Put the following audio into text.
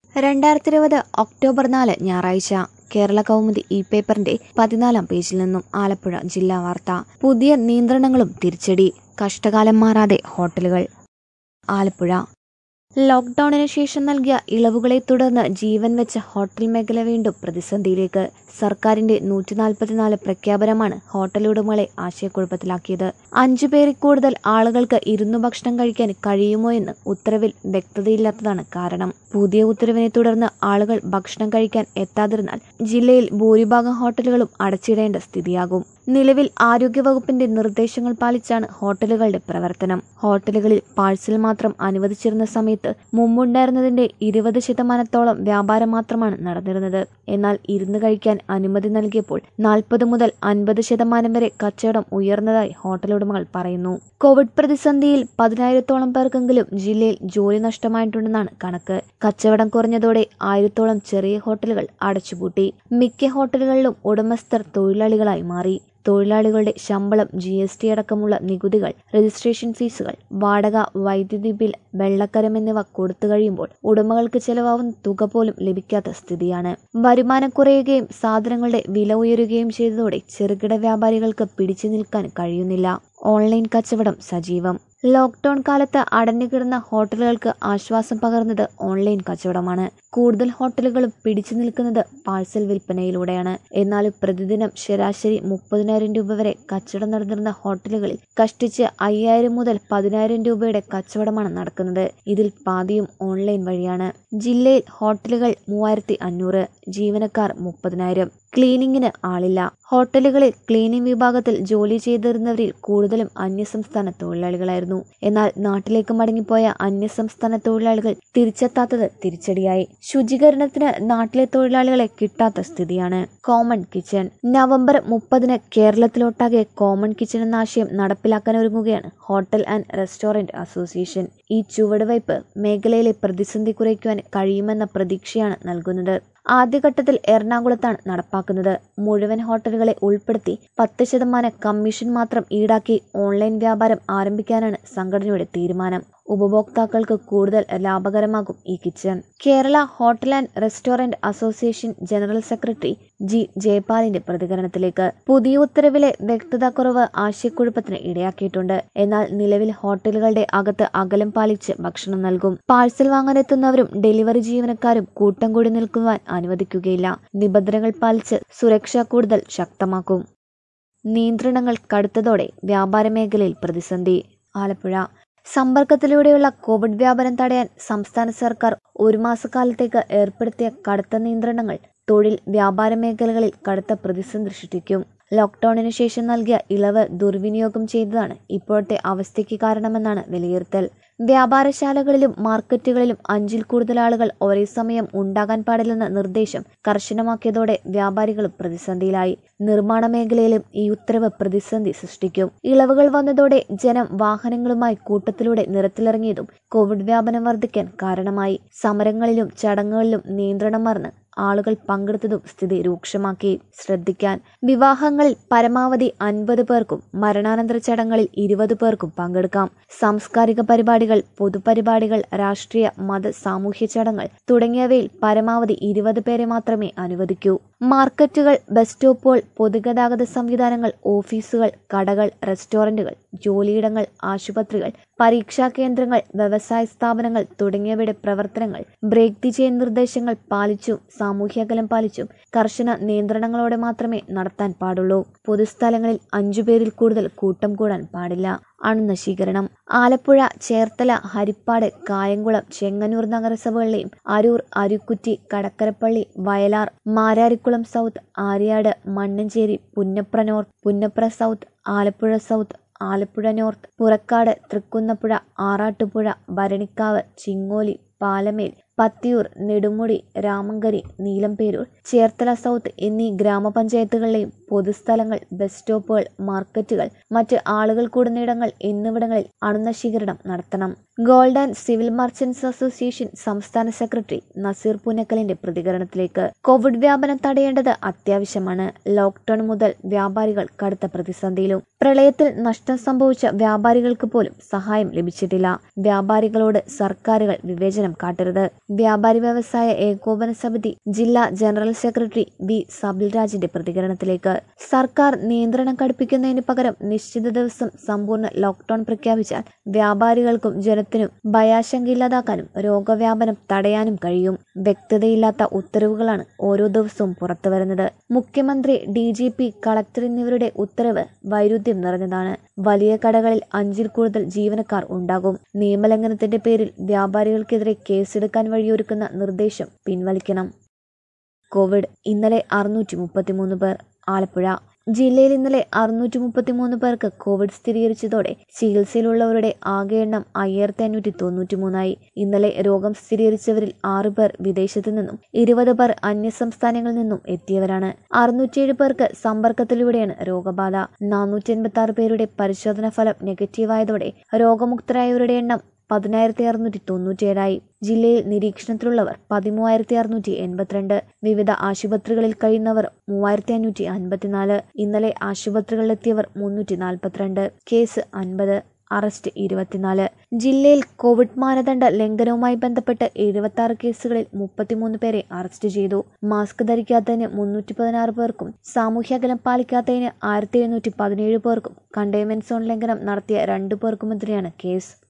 രണ്ടായിരത്തി ഇരുപത് ഒക്ടോബർ നാല് ഞായറാഴ്ച കേരള കൗമുദി ഇ പേപ്പറിന്റെ പതിനാലാം പേജിൽ നിന്നും ആലപ്പുഴ ജില്ലാ വാർത്ത പുതിയ നിയന്ത്രണങ്ങളും തിരിച്ചടി കഷ്ടകാലം മാറാതെ ഹോട്ടലുകൾ ആലപ്പുഴ ലോക്ക്ഡൌണിന് ശേഷം നൽകിയ ഇളവുകളെ തുടർന്ന് ജീവൻ വെച്ച ഹോട്ടൽ മേഖല വീണ്ടും പ്രതിസന്ധിയിലേക്ക് സർക്കാരിന്റെ നൂറ്റി നാൽപ്പത്തിനാല് പ്രഖ്യാപനമാണ് ഹോട്ടൽ ഉടമകളെ ആശയക്കുഴപ്പത്തിലാക്കിയത് അഞ്ചു പേരിൽ കൂടുതൽ ആളുകൾക്ക് ഇരുന്നു ഭക്ഷണം കഴിക്കാൻ കഴിയുമോ എന്ന് ഉത്തരവിൽ വ്യക്തതയില്ലാത്തതാണ് കാരണം പുതിയ ഉത്തരവിനെ തുടർന്ന് ആളുകൾ ഭക്ഷണം കഴിക്കാൻ എത്താതിരുന്നാൽ ജില്ലയിൽ ഭൂരിഭാഗം ഹോട്ടലുകളും അടച്ചിടേണ്ട സ്ഥിതിയാകും നിലവിൽ ആരോഗ്യവകുപ്പിന്റെ നിർദ്ദേശങ്ങൾ പാലിച്ചാണ് ഹോട്ടലുകളുടെ പ്രവർത്തനം ഹോട്ടലുകളിൽ പാഴ്സൽ മാത്രം അനുവദിച്ചിരുന്ന സമയത്ത് മുമ്പുണ്ടായിരുന്നതിന്റെ ഇരുപത് ശതമാനത്തോളം വ്യാപാരം മാത്രമാണ് നടന്നിരുന്നത് എന്നാൽ ഇരുന്ന് കഴിക്കാൻ അനുമതി നൽകിയപ്പോൾ നാൽപ്പത് മുതൽ അൻപത് ശതമാനം വരെ കച്ചവടം ഉയർന്നതായി ഹോട്ടൽ ഉടമകൾ പറയുന്നു കോവിഡ് പ്രതിസന്ധിയിൽ പതിനായിരത്തോളം പേർക്കെങ്കിലും ജില്ലയിൽ ജോലി നഷ്ടമായിട്ടുണ്ടെന്നാണ് കണക്ക് കച്ചവടം കുറഞ്ഞതോടെ ആയിരത്തോളം ചെറിയ ഹോട്ടലുകൾ അടച്ചുപൂട്ടി മിക്ക ഹോട്ടലുകളിലും ഉടമസ്ഥർ തൊഴിലാളികളായി മാറി തൊഴിലാളികളുടെ ശമ്പളം ജി എസ് ടി അടക്കമുള്ള നികുതികൾ രജിസ്ട്രേഷൻ ഫീസുകൾ വാടക വൈദ്യുതി ബിൽ വെള്ളക്കരം എന്നിവ കൊടുത്തു കഴിയുമ്പോൾ ഉടമകൾക്ക് ചെലവാവുന്ന തുക പോലും ലഭിക്കാത്ത സ്ഥിതിയാണ് വരുമാനം കുറയുകയും സാധനങ്ങളുടെ വില ഉയരുകയും ചെയ്തതോടെ ചെറുകിട വ്യാപാരികൾക്ക് പിടിച്ചു നിൽക്കാൻ കഴിയുന്നില്ല ഓൺലൈൻ കച്ചവടം സജീവം ലോക്ക്ഡൌൺ കാലത്ത് അടഞ്ഞുകിടന്ന ഹോട്ടലുകൾക്ക് ആശ്വാസം പകർന്നത് ഓൺലൈൻ കച്ചവടമാണ് കൂടുതൽ ഹോട്ടലുകളും പിടിച്ചു നിൽക്കുന്നത് പാഴ്സൽ വിൽപ്പനയിലൂടെയാണ് എന്നാൽ പ്രതിദിനം ശരാശരി മുപ്പതിനായിരം രൂപ വരെ കച്ചവടം നടന്നിരുന്ന ഹോട്ടലുകളിൽ കഷ്ടിച്ച് അയ്യായിരം മുതൽ പതിനായിരം രൂപയുടെ കച്ചവടമാണ് നടക്കുന്നത് ഇതിൽ പാതിയും ഓൺലൈൻ വഴിയാണ് ജില്ലയിൽ ഹോട്ടലുകൾ മൂവായിരത്തി അഞ്ഞൂറ് ജീവനക്കാർ മുപ്പതിനായിരം ക്ലീനിങ്ങിന് ആളില്ല ഹോട്ടലുകളിൽ ക്ലീനിംഗ് വിഭാഗത്തിൽ ജോലി ചെയ്തിരുന്നവരിൽ കൂടുതലും അന്യസംസ്ഥാന തൊഴിലാളികളായിരുന്നു എന്നാൽ നാട്ടിലേക്ക് മടങ്ങിപ്പോയ അന്യസംസ്ഥാന തൊഴിലാളികൾ തിരിച്ചെത്താത്തത് തിരിച്ചടിയായി ശുചീകരണത്തിന് നാട്ടിലെ തൊഴിലാളികളെ കിട്ടാത്ത സ്ഥിതിയാണ് കോമൺ കിച്ചൺ നവംബർ മുപ്പതിന് കേരളത്തിലൊട്ടാകെ കോമൺ കിച്ചൺ എന്ന ആശയം നടപ്പിലാക്കാൻ ഒരുങ്ങുകയാണ് ഹോട്ടൽ ആൻഡ് റെസ്റ്റോറന്റ് അസോസിയേഷൻ ഈ ചുവടുവയ്പ് മേഖലയിലെ പ്രതിസന്ധി കുറയ്ക്കുവാൻ കഴിയുമെന്ന പ്രതീക്ഷയാണ് നൽകുന്നത് ആദ്യഘട്ടത്തിൽ എറണാകുളത്താണ് നടപ്പാക്കുന്നത് മുഴുവൻ ഹോട്ടലുകളെ ഉൾപ്പെടുത്തി പത്ത് ശതമാനം കമ്മീഷൻ മാത്രം ഈടാക്കി ഓൺലൈൻ വ്യാപാരം ആരംഭിക്കാനാണ് സംഘടനയുടെ തീരുമാനം ഉപഭോക്താക്കൾക്ക് കൂടുതൽ ലാഭകരമാകും ഈ kitchen Kerala hotel and restaurant association general secretary G ജയപാലിന്റെ പ്രതികരണത്തിലേക്ക് പുതിയ ഉത്തരവിലെ വ്യക്തത കുറവ് ആശയക്കുഴപ്പത്തിന് ഇടയാക്കിയിട്ടുണ്ട് എന്നാൽ നിലവിൽ ഹോട്ടലുകളുടെ അകത്ത് അകലം പാലിച്ച് ഭക്ഷണം നൽകും പാഴ്സൽ വാങ്ങാനെത്തുന്നവരും ഡെലിവറി ജീവനക്കാരും കൂട്ടം കൂടി നിൽക്കുവാൻ അനുവദിക്കുകയില്ല നിബന്ധനകൾ പാലിച്ച് സുരക്ഷ കൂടുതൽ ശക്തമാക്കും നിയന്ത്രണങ്ങൾ കടുത്തതോടെ വ്യാപാര മേഖലയിൽ പ്രതിസന്ധി ആലപ്പുഴ സമ്പർക്കത്തിലൂടെയുള്ള കോവിഡ് വ്യാപനം തടയാൻ സംസ്ഥാന സർക്കാർ ഒരു മാസക്കാലത്തേക്ക് ഏർപ്പെടുത്തിയ കടുത്ത നിയന്ത്രണങ്ങൾ തൊഴിൽ വ്യാപാര മേഖലകളിൽ കടുത്ത പ്രതിസന്ധി സൃഷ്ടിക്കും ലോക്ക്ഡൌണിന് ശേഷം നൽകിയ ഇളവ് ദുർവിനിയോഗം ചെയ്തതാണ് ഇപ്പോഴത്തെ അവസ്ഥയ്ക്ക് കാരണമെന്നാണ് വിലയിരുത്തൽ വ്യാപാരശാലകളിലും മാർക്കറ്റുകളിലും അഞ്ചിൽ കൂടുതൽ ആളുകൾ ഒരേ സമയം ഉണ്ടാകാൻ പാടില്ലെന്ന നിർദ്ദേശം കർശനമാക്കിയതോടെ വ്യാപാരികളും പ്രതിസന്ധിയിലായി നിർമ്മാണ മേഖലയിലും ഈ ഉത്തരവ് പ്രതിസന്ധി സൃഷ്ടിക്കും ഇളവുകൾ വന്നതോടെ ജനം വാഹനങ്ങളുമായി കൂട്ടത്തിലൂടെ നിരത്തിലിറങ്ങിയതും കോവിഡ് വ്യാപനം വർദ്ധിക്കാൻ കാരണമായി സമരങ്ങളിലും ചടങ്ങുകളിലും നിയന്ത്രണം മറന്ന് ആളുകൾ പങ്കെടുത്തതും സ്ഥിതി രൂക്ഷമാക്കി ശ്രദ്ധിക്കാൻ വിവാഹങ്ങളിൽ പരമാവധി അൻപത് പേർക്കും മരണാനന്തര ചടങ്ങുകളിൽ ഇരുപത് പേർക്കും പങ്കെടുക്കാം സാംസ്കാരിക പരിപാടികൾ പൊതുപരിപാടികൾ രാഷ്ട്രീയ മത സാമൂഹ്യ ചടങ്ങുകൾ തുടങ്ങിയവയിൽ പരമാവധി ഇരുപത് പേരെ മാത്രമേ അനുവദിക്കൂ മാർക്കറ്റുകൾ ബസ് സ്റ്റോപ്പുകൾ പൊതുഗതാഗത സംവിധാനങ്ങൾ ഓഫീസുകൾ കടകൾ റെസ്റ്റോറന്റുകൾ ജോലിയിടങ്ങൾ ആശുപത്രികൾ പരീക്ഷാ കേന്ദ്രങ്ങൾ വ്യവസായ സ്ഥാപനങ്ങൾ തുടങ്ങിയവയുടെ പ്രവർത്തനങ്ങൾ ബ്രേക്ക് ദി ചെയിൻ നിർദ്ദേശങ്ങൾ പാലിച്ചും സാമൂഹ്യകലം പാലിച്ചും കർശന നിയന്ത്രണങ്ങളോടെ മാത്രമേ നടത്താൻ പാടുള്ളൂ പൊതുസ്ഥലങ്ങളിൽ അഞ്ചു പേരിൽ കൂടുതൽ കൂട്ടം കൂടാൻ പാടില്ല അണുനശീകരണം ആലപ്പുഴ ചേർത്തല ഹരിപ്പാട് കായംകുളം ചെങ്ങന്നൂർ നഗരസഭകളിലെയും Aroor Arookutty Kadakkarappally Vayalar Mararikulam South Aryad Mannancherry Punnapra North Punnapra South Alappuzha South Alappuzha North Purakkad Thrikkunnappuzha Arattupuzha Bharanikavu Chingoli Palamel Pathiyoor Nedumudi Ramankary Neelamperoor Cherthala South എന്നീ ഗ്രാമപഞ്ചായത്തുകളിലെയും പൊതുസ്ഥലങ്ങൾ ബസ് സ്റ്റോപ്പുകൾ മാർക്കറ്റുകൾ മറ്റ് ആളുകൾ കൂടുന്നിടങ്ങൾ എന്നിവിടങ്ങളിൽ അണുനശീകരണം നടത്തണം gold and civil merchants association സംസ്ഥാന സെക്രട്ടറി നസീർ പുന്നക്കലിന്റെ പ്രതികരണത്തിലേക്ക് കോവിഡ് വ്യാപനം തടയേണ്ടത് അത്യാവശ്യമാണ് ലോക്ക്ഡൌൺ മുതൽ വ്യാപാരികൾ കടുത്ത പ്രതിസന്ധിയിലും പ്രളയത്തിൽ നഷ്ടം സംഭവിച്ച വ്യാപാരികൾക്ക് പോലും സഹായം ലഭിച്ചിട്ടില്ല വ്യാപാരികളോട് സർക്കാരുകൾ വിവേചനം കാട്ടരുത് വ്യാപാരി വ്യവസായ ഏകോപന സമിതി ജില്ലാ ജനറൽ സെക്രട്ടറി വി സബിൽരാജിന്റെ പ്രതികരണത്തിലേക്ക് സർക്കാർ നിയന്ത്രണം കടുപ്പിക്കുന്നതിന് പകരം നിശ്ചിത ദിവസം സമ്പൂർണ്ണ ലോക്ക്ഡൌൺ പ്രഖ്യാപിച്ചാൽ വ്യാപാരികൾക്കും ജനത്തിനും ഭയാശങ്കയില്ലാതാക്കാനും രോഗവ്യാപനം തടയാനും കഴിയും വ്യക്തതയില്ലാത്ത ഉത്തരവുകളാണ് ഓരോ ദിവസവും പുറത്തുവരുന്നത് മുഖ്യമന്ത്രി ഡി ജി പി കളക്ടർ എന്നിവരുടെ ഉത്തരവ് വൈരുദ്ധ്യം നിറഞ്ഞതാണ് വലിയ കടകളിൽ അഞ്ചിൽ കൂടുതൽ ജീവനക്കാർ ഉണ്ടാകും നിയമലംഘനത്തിന്റെ പേരിൽ വ്യാപാരികൾക്കെതിരെ കേസെടുക്കാൻ വഴിയൊരുക്കുന്ന നിർദ്ദേശം പിൻവലിക്കണം കോവിഡ് ഇന്നലെ അറുന്നൂറ്റി മുപ്പത്തിമൂന്ന് പേർ ആലപ്പുഴ ജില്ലയിൽ ഇന്നലെ അറുന്നൂറ്റി മുപ്പത്തിമൂന്ന് പേർക്ക് കോവിഡ് സ്ഥിരീകരിച്ചതോടെ ചികിത്സയിലുള്ളവരുടെ ആകെ എണ്ണം അയ്യായിരത്തി അഞ്ഞൂറ്റി തൊണ്ണൂറ്റി മൂന്നായി ഇന്നലെ രോഗം സ്ഥിരീകരിച്ചവരിൽ ആറ് പേർ വിദേശത്തു നിന്നും ഇരുപത് പേർ അന്യസംസ്ഥാനങ്ങളിൽ നിന്നും എത്തിയവരാണ് അറുന്നൂറ്റിയേഴ് പേർക്ക് സമ്പർക്കത്തിലൂടെയാണ് രോഗബാധ നാനൂറ്റി എൺപത്തി ആറ് പേരുടെ പരിശോധനാ ഫലം നെഗറ്റീവായതോടെ രോഗമുക്തരായവരുടെ എണ്ണം പതിനായിരത്തി അറുന്നൂറ്റി തൊണ്ണൂറ്റിയേഴായി ജില്ലയിൽ നിരീക്ഷണത്തിലുള്ളവർ പതിമൂവായിരത്തി അറുന്നൂറ്റി എൺപത്തിരണ്ട് വിവിധ ആശുപത്രികളിൽ കഴിയുന്നവർ മൂവായിരത്തി അഞ്ഞൂറ്റി അൻപത്തിനാല് ഇന്നലെ ആശുപത്രികളിലെത്തിയവർ മുന്നൂറ്റി നാൽപ്പത്തിരണ്ട് കേസ് അൻപത് അറസ്റ്റ് ഇരുപത്തിനാല് ജില്ലയിൽ കോവിഡ് മാനദണ്ഡ ലംഘനവുമായി ബന്ധപ്പെട്ട് എഴുപത്തി ആറ് കേസുകളിൽ മുപ്പത്തിമൂന്ന് പേരെ അറസ്റ്റ് ചെയ്തു മാസ്ക് ധരിക്കാത്തതിന് മുന്നൂറ്റി പതിനാറ് പേർക്കും സാമൂഹ്യ അകലം പാലിക്കാത്തതിന് ആയിരത്തി എഴുന്നൂറ്റി പതിനേഴ് പേർക്കും കണ്ടെയ്ൻമെന്റ് സോൺ ലംഘനം നടത്തിയ രണ്ടു പേർക്കുമെതിരെയാണ് കേസ്